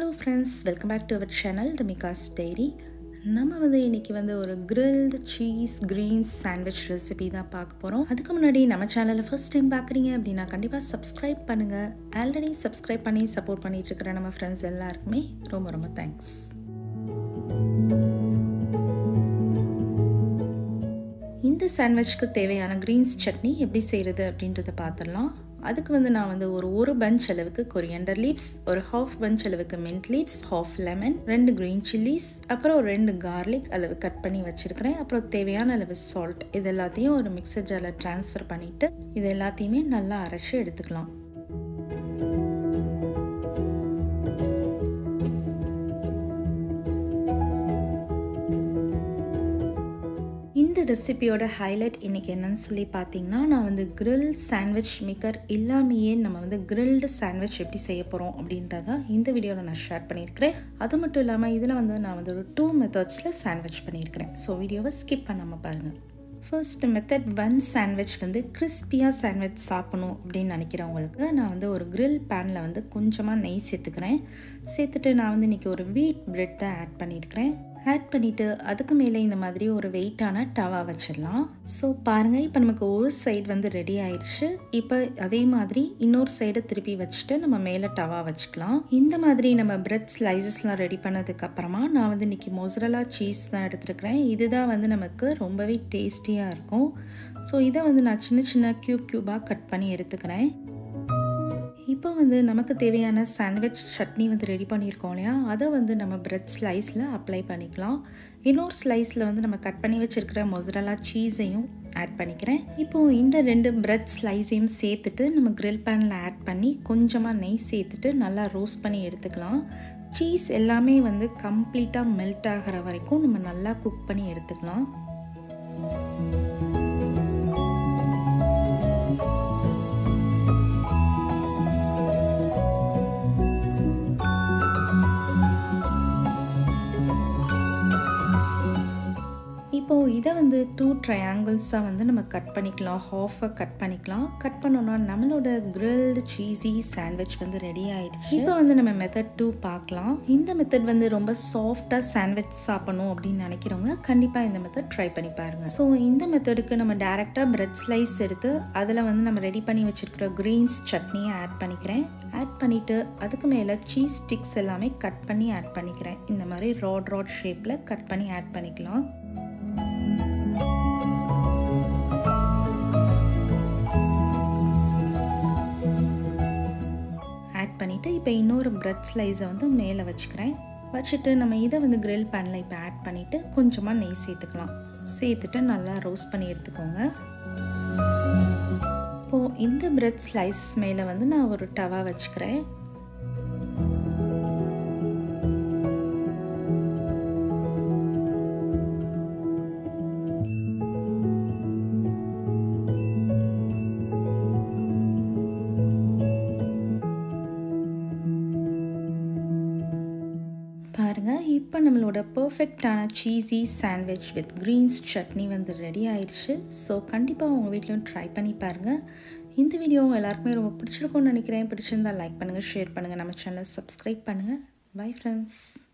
hello friends welcome back to our channel Ramika's diary நம்ம வந்து இன்றைக்கி வந்து ஒரு grilled cheese greens sandwich recipe தான் பார்க்க போகிறோம் அதுக்கு முன்னாடி நம்ம சேனலை ஃபர்ஸ்ட் டைம் பார்க்குறீங்க அப்படின்னா கண்டிப்பாக சப்ஸ்கிரைப் பண்ணுங்கள் ஆல்ரெடி சப்ஸ்கிரைப் பண்ணி சப்போர்ட் பண்ணிட்டு இருக்கிற நம்ம ஃப்ரெண்ட்ஸ் எல்லாருக்குமே ரொம்ப ரொம்ப தேங்க்ஸ் இந்த சாண்ட்விச்க்கு தேவையான க்ரீன்ஸ் சட்னி எப்படி செய்கிறது அப்படின்றத பார்த்துடலாம் அதுக்கு வந்து நான் வந்து ஒரு ஒரு பஞ்ச் அளவுக்கு கொரியண்டர் லீவ்ஸ் ஒரு ஹாஃப் பஞ்ச் அளவுக்கு மின்ட் லீவ்ஸ் ஹாஃப் லெமன் ரெண்டு க்ரீன் சில்லிஸ் அப்புறம் ரெண்டு கார்லிக் அளவு கட் பண்ணி வச்சுருக்கிறேன் அப்புறம் தேவையான அளவு சால்ட் இது எல்லாத்தையும் ஒரு மிக்சர் ஜாரில் ட்ரான்ஸ்ஃபர் பண்ணிவிட்டு இது எல்லாத்தையுமே நல்லா அரைச்சி எடுத்துக்கலாம் இந்த ரெசிபியோட ஹைலைட் இன்றைக்கி என்னன்னு சொல்லி பார்த்தீங்கன்னா நான் வந்து கிரில் சாண்ட்விச் மேக்கர் இல்லாமையே நம்ம வந்து கிரில்டு சாண்ட்விச் எப்படி செய்ய போகிறோம் அப்படின்றத இந்த வீடியோவில் நான் ஷேர் பண்ணியிருக்கிறேன் அது மட்டும் இல்லாமல் இதில் வந்து நான் வந்து ஒரு டூ மெத்தட்ஸில் சாண்ட்விச் பண்ணியிருக்கிறேன் ஸோ வீடியோவை ஸ்கிப் பண்ணாமல் பாருங்கள் ஃபர்ஸ்ட் மெத்தட் ஒன் சாண்ட்விச் வந்து கிறிஸ்பியாக சாண்ட்விச் சாப்பிடணும் அப்படின்னு நினைக்கிறவங்களுக்கு நான் வந்து ஒரு கிரில் பேனில் வந்து கொஞ்சமாக நெய் சேர்த்துக்கிறேன் சேர்த்துட்டு நான் வந்து இன்றைக்கி ஒரு வீட் பிரெட் தான் ஆட் பண்ணியிருக்கிறேன் ஆட் பண்ணிவிட்டு அதுக்கு மேலே இந்த மாதிரி ஒரு வெயிட்டான டவா வச்சிடலாம் ஸோ பாருங்கள் இப்போ நமக்கு ஒரு சைடு வந்து ரெடி ஆயிடுச்சு இப்போ அதே மாதிரி இன்னொரு சைடை திருப்பி வச்சுட்டு நம்ம மேலே டவா வச்சுக்கலாம் இந்த மாதிரி நம்ம பிரெட் ஸ்லைசஸ்லாம் ரெடி பண்ணதுக்கு அப்புறமா நான் வந்து இன்றைக்கி மொசரலா சீஸ் தான் எடுத்துருக்கிறேன் இதுதான் வந்து நமக்கு ரொம்பவே டேஸ்டியாக இருக்கும் ஸோ இதை வந்து நான் சின்ன சின்ன க்யூப் க்யூபாக கட் பண்ணி எடுத்துக்கிறேன் இப்போ வந்து நமக்கு தேவையான சாண்ட்விச் சட்னி வந்து ரெடி பண்ணியிருக்கோம் இல்லையா அதை வந்து நம்ம பிரெட் ஸ்லைஸில் அப்ளை பண்ணிக்கலாம் இன்னொரு ஸ்லைஸில் வந்து நம்ம கட் பண்ணி வச்சுருக்கிற மொசரலா சீஸையும் ஆட் பண்ணிக்கிறேன் இப்போது இந்த ரெண்டு பிரெட் ஸ்லைஸையும் சேர்த்துட்டு நம்ம கிரில் பேனில் ஆட் பண்ணி கொஞ்சமாக நெய் சேர்த்துட்டு நல்லா ரோஸ்ட் பண்ணி எடுத்துக்கலாம் சீஸ் எல்லாமே வந்து கம்ப்ளீட்டாக மெல்ட் ஆகிற வரைக்கும் நம்ம நல்லா குக் பண்ணி எடுத்துக்கலாம் இப்போது இதை வந்து டூ ட்ரையாங்கிள்ஸாக வந்து நம்ம கட் பண்ணிக்கலாம் ஹாஃபாக கட் பண்ணிக்கலாம் கட் பண்ணோன்னா நம்மளோட கிரில்டு சீஸி சாண்ட்விச் வந்து ரெடி ஆயிடுச்சு இப்போ வந்து நம்ம மெத்தட் டூ பார்க்கலாம் இந்த மெத்தட் வந்து ரொம்ப சாஃப்டாக சாண்ட்விச் சாப்பிடணும் அப்படின்னு நினைக்கிறவங்க கண்டிப்பாக இந்த மெத்தட் ட்ரை பண்ணி பாருங்கள் ஸோ இந்த மெத்தடுக்கு நம்ம டேரெக்டாக பிரெட் ஸ்லைஸ் எடுத்து அதில் வந்து நம்ம ரெடி பண்ணி வச்சுருக்கிற க்ரீன்ஸ் சட்னியை ஆட் பண்ணிக்கிறேன் ஆட் பண்ணிவிட்டு அதுக்கு மேலே சீஸ் ஸ்டிக்ஸ் எல்லாமே கட் பண்ணி ஆட் பண்ணிக்கிறேன் இந்த மாதிரி ராட் ராட் ஷேப்பில் கட் பண்ணி ஆட் பண்ணிக்கலாம் ஆட் பண்ணிவிட்டு இப்போ இன்னொரு பிரெட் ஸ்லைஸை வந்து மேலே வச்சுக்கிறேன் வச்சுட்டு நம்ம இதை வந்து கிரில் பேனில் இப்போ ஆட் பண்ணிவிட்டு கொஞ்சமாக நெய் சேர்த்துக்கலாம் சேர்த்துட்டு நல்லா ரோஸ்ட் பண்ணி எடுத்துக்கோங்க இப்போது இந்த பிரெட் ஸ்லைசஸ் மேலே வந்து நான் ஒரு டவா வச்சுக்கிறேன் பாருங்கள் இப்போ நம்மளோட பர்ஃபெக்டான cheesy sandwich with greens chutney வந்து ரெடி ஆயிடுச்சு ஸோ கண்டிப்பாக உங்கள் வீட்லையும் ட்ரை பண்ணி பாருங்கள் இந்த வீடியோ உங்கள் எல்லாருக்குமே ரொம்ப பிடிச்சிருக்கும்னு நினைக்கிறேன் பிடிச்சிருந்தா லைக் பண்ணுங்கள் ஷேர் பண்ணுங்கள் நம்ம சேனலை சப்ஸ்கிரைப் பண்ணுங்கள் பை ஃப்ரெண்ட்ஸ்